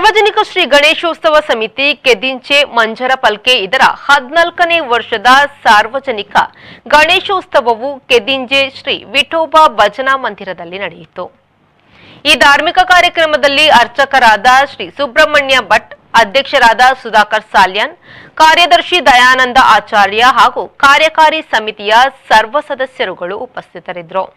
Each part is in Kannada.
ಸಾರ್ವಜನಿಕ ಶ್ರೀ ಗಣೇಶೋತ್ಸವ ಸಮಿತಿ ಕೆದಿಂಚೆ ಮಂಜರ ಪಲ್ಕೆ ಇದರ ಹದಿನಾಲ್ಕನೇ ವರ್ಷದ ಸಾರ್ವಜನಿಕ ಗಣೇಶೋತ್ಸವವು ಕೆದಿಂಜೆ ಶ್ರೀ ವಿಠೋಬಾ ಭಜನಾ ಮಂದಿರದಲ್ಲಿ ನಡೆಯಿತು ಈ ಧಾರ್ಮಿಕ ಕಾರ್ಯಕ್ರಮದಲ್ಲಿ ಅರ್ಚಕರಾದ ಶ್ರೀ ಸುಬ್ರಹ್ಮಣ್ಯ ಭಟ್ ಅಧ್ಯಕ್ಷರಾದ ಸುಧಾಕರ್ ಸಾಲ್ಯಾನ್ ಕಾರ್ಯದರ್ಶಿ ದಯಾನಂದ ಆಚಾರ್ಯ ಹಾಗೂ ಕಾರ್ಯಕಾರಿ ಸಮಿತಿಯ ಸರ್ವ ಸದಸ್ಯರುಗಳು ಉಪಸ್ಥಿತರಿದ್ದರು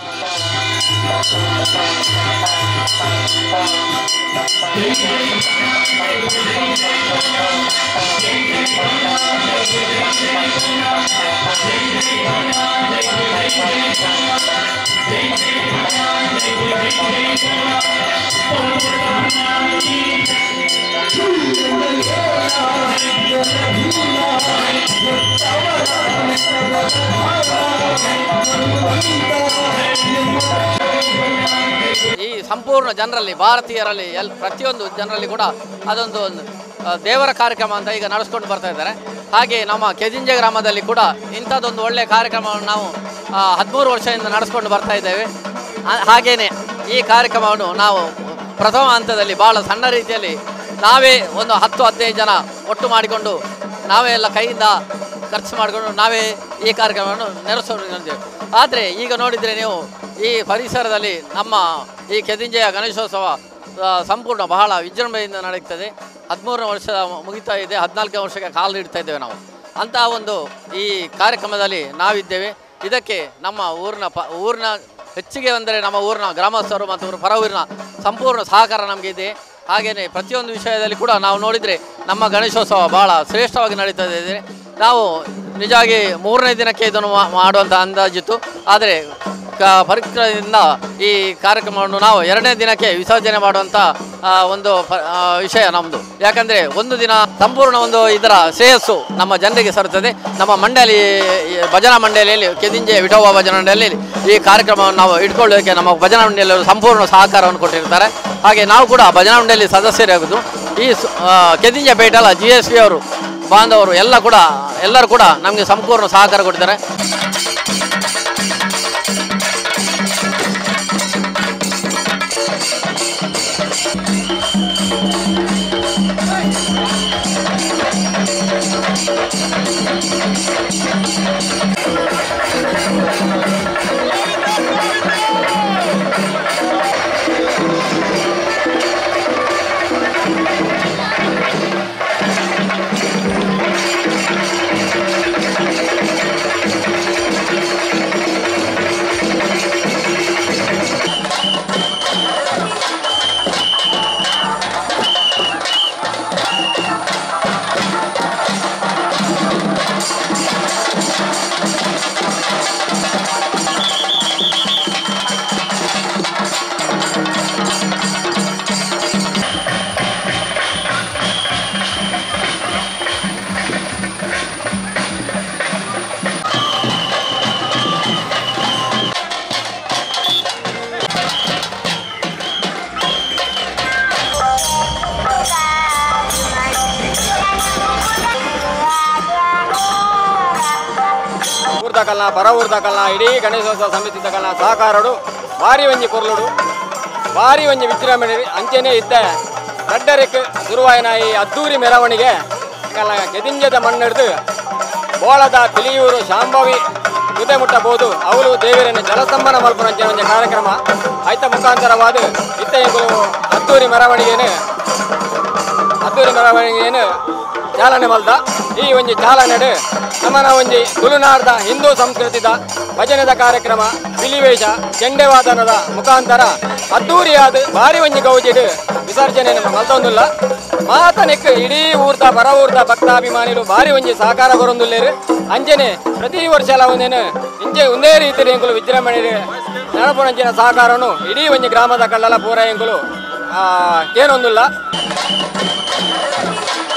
ಈ ಸಂಪೂರ್ಣ ಜನರಲ್ಲಿ ಭಾರತೀಯರಲ್ಲಿ ಎಲ್ ಪ್ರತಿಯೊಂದು ಜನರಲ್ಲಿ ಕೂಡ ಅದೊಂದು ಒಂದು, ಆ, ದೇವರ ಕಾರ್ಯಕ್ರಮ ಅಂತ ಈಗ ನಡೆಸ್ಕೊಂಡು ಬರ್ತಾ ಇದ್ದಾರೆ ಹಾಗೆ ನಮ್ಮ ಕೆಜಿಂಜೆ ಗ್ರಾಮದಲ್ಲಿ ಕೂಡ ಇಂಥದ್ದೊಂದು ಒಳ್ಳೆಯ ಕಾರ್ಯಕ್ರಮವನ್ನು ನಾವು ಹದಿಮೂರು ವರ್ಷದಿಂದ ನಡೆಸ್ಕೊಂಡು ಬರ್ತಾ ಇದ್ದೇವೆ ಆ- ಹಾಗೇನೆ ಈ ಕಾರ್ಯಕ್ರಮವನ್ನು ನಾವು ಪ್ರಥಮ ಹಂತದಲ್ಲಿ ಭಾಳ ಸಣ್ಣ ರೀತಿಯಲ್ಲಿ ನಾವೇ ಒಂದು ಹತ್ತು ಹದಿನೈದು ಜನ ಒಟ್ಟು ಮಾಡಿಕೊಂಡು ನಾವೇ ಎಲ್ಲ ಕೈಯಿಂದ ಖರ್ಚು ಮಾಡಿಕೊಂಡು ನಾವೇ ಈ ಕಾರ್ಯಕ್ರಮವನ್ನು ನೆರವೇರಿಸಿದ್ದೇವೆ ಆದರೆ ಈಗ ನೋಡಿದರೆ ನೀವು ಈ ಪರಿಸರದಲ್ಲಿ ನಮ್ಮ ಈ ಕೆದಿಂಜೆಯ ಗಣೇಶೋತ್ಸವ ಆ, ಸಂಪೂರ್ಣ ಬಹಳ ವಿಜೃಂಭಣೆಯಿಂದ ನಡೆಯುತ್ತದೆ ಹದಿಮೂರನೇ ವರ್ಷ ಮುಗಿತಾ ಇದೆ ಹದಿನಾಲ್ಕನೇ ವರ್ಷಕ್ಕೆ ಕಾಲು ಇಡ್ತಾ ಇದ್ದೇವೆ ನಾವು ಅಂತಹ ಒಂದು ಈ ಕಾರ್ಯಕ್ರಮದಲ್ಲಿ ನಾವಿದ್ದೇವೆ ಇದಕ್ಕೆ ನಮ್ಮ ಊರಿನ ಪ ಊರಿನ ಹೆಚ್ಚಿಗೆ ಅಂದರೆ ನಮ್ಮ ಊರಿನ ಗ್ರಾಮಸ್ಥರು ಮತ್ತು ಊರ ಪರ ಊರಿನ ಸಂಪೂರ್ಣ ಸಹಕಾರ ನಮಗೆ ಇದೆ ಹಾಗೆಯೇ ಪ್ರತಿಯೊಂದು ವಿಷಯದಲ್ಲಿ ಕೂಡ ನಾವು ನೋಡಿದರೆ ನಮ್ಮ ಗಣೇಶೋತ್ಸವ ಬಹಳ ಶ್ರೇಷ್ಠವಾಗಿ ನಡೀತಾ ಇದೆ ನಾವು ನಿಜವಾಗಿ ಮೂರನೇ ದಿನಕ್ಕೆ ಇದನ್ನು ಮಾ- ಮಾಡುವಂಥ ಅಂದಾಜಿತ್ತು ಆದರೆ ಕ ಪರಿಕರದಿಂದ ಈ ಕಾರ್ಯಕ್ರಮವನ್ನು ನಾವು ಎರಡನೇ ದಿನಕ್ಕೆ ವಿಸರ್ಜನೆ ಮಾಡುವಂಥ ಆ, ಒಂದು ಪ- ಆ, ವಿಷಯ ನಮ್ಮದು ಯಾಕಂದರೆ ಒಂದು ದಿನ ಸಂಪೂರ್ಣ ಒಂದು ಇದರ ಶ್ರೇಯಸ್ಸು ನಮ್ಮ ಜನರಿಗೆ ಸರುತ್ತದೆ ನಮ್ಮ ಮಂಡಳಿ ಈ ಭಜನಾ ಮಂಡಳಿಯಲ್ಲಿ ಕೆದಿಂಜೆ ವಿಠೋಬಾ ಭಜನಾ ಮಂಡಳಿಯಲ್ಲಿ ಈ ಕಾರ್ಯಕ್ರಮವನ್ನು ನಾವು ಇಟ್ಕೊಳ್ಳೋದಕ್ಕೆ ನಮ್ಮ ಭಜನಾ ಮಂಡಳಿಯವರು ಸಂಪೂರ್ಣ ಸಹಕಾರವನ್ನು ಕೊಟ್ಟಿರ್ತಾರೆ ಹಾಗೆ ನಾವು ಕೂಡ ಭಜನಾ ಮಂಡಳಿ ಸದಸ್ಯರಾಗುವುದು ಈ ಸು- ಆ, ಕೆದಿಂಜೆ ಬೇಟಲ್ಲ ಜಿ ಎಸ್ ಪಿ ಅವರು ಬಾಂಧವರು ಎಲ್ಲ ಕೂಡ ಎಲ್ಲರೂ ಕೂಡ ನಮಗೆ ಸಂಪೂರ್ಣ ಸಹಕಾರ ಕೊಟ್ಟಿದ್ದಾರೆ ಊರ್ದಕಲ್ನ ಪರ ಊರ್ದಕಲ್ನ ಇಡೀ ಗಣೇಶೋತ್ಸವ ಸಮಿತಿ ತಕಲ್ನ ಸಹಕಾರಡು ಭಾರಿ ಒಂಜಿ ಪೊರ್ಲುಡು ಭಾರಿ ಒಂಜಿ ವಿಜೃಂಭಣೆ ಅಂಚೆನೇ ಇದ್ದ ದಡ್ಡರಿಕ್ ಶುರುವಾಯಿನ ಈ ಅದ್ದೂರಿ ಮೆರವಣಿಗೆ ಕಲ್ಲ ಕೆದಿಂಜದ ಮಣ್ಣೆಡ್ದು ಬೋಳದ ಪಿಲಿಯೂರು ಶಾಂಭವಿ ಕುದೆ ಮುಟ್ಟಬಹುದು ಅವರು ದೇವರನ್ನು ಜಲಸ್ತಂಭನ ಮಲ್ಪುನಂಚೆ ಒಂದು ಕಾರ್ಯಕ್ರಮ ಐತ ಮುಖಾಂತರವಾದ ಇತ್ತ ಎಂಬುದು ಅದ್ದೂರಿ ಮೆರವಣಿಗೆನು ಅದ್ದೂರಿ ಮೆರವಣಿಗೆಯನ್ನು ಚಾಲನೆ ಮಲ್ದ ಈ ಒಂಜಿ ಚಾಲನೆಡು ನಮ್ಮನ ಒಂಜಿ ತುಳುನಾಡ್ದ ಹಿಂದೂ ಸಂಸ್ಕೃತಿದ ಭಜನೆದ ಕಾರ್ಯಕ್ರಮ ಬಿಲಿವೇಷ ಚೆಂಡೆವಾದನದ ಮುಖಾಂತರ ಅದ್ದೂರಿಯಾದ ಭಾರಿ ಒಂಜಿ ಗೌಜಿಡು ವಿಸರ್ಜನೆ ಮಲ್ತೊಂದುಲ್ಲ ಮಾತನೆಕ್ ಇಡೀ ಊರ್ದ ಪರ ಊರ್ದ ಭಕ್ತಾಭಿಮಾನಿಗಳು ಭಾರಿ ಒಂಜಿ ಸಹಕಾರ ಬರೊಂದುಲ್ಲೇರು ಅಂಜನೆ ಪ್ರತಿ ವರ್ಷ ಎಲ್ಲ ಒಂದೇನು ಇಂಚೆ ಒಂದೇ ರೀತಿಯಲ್ಲಿ ಎಂಕುಲು ವಿಜೃಂಭಣೆ ನಡಪುಣಂಚಿನ ಸಹಕಾರನು ಇಡೀ ಒಂಜಿ ಗ್ರಾಮದ ಕಲ್ಲಲ ಪೂರ ಎಂಕುಲು ಏನೊಂದುಲ್ಲ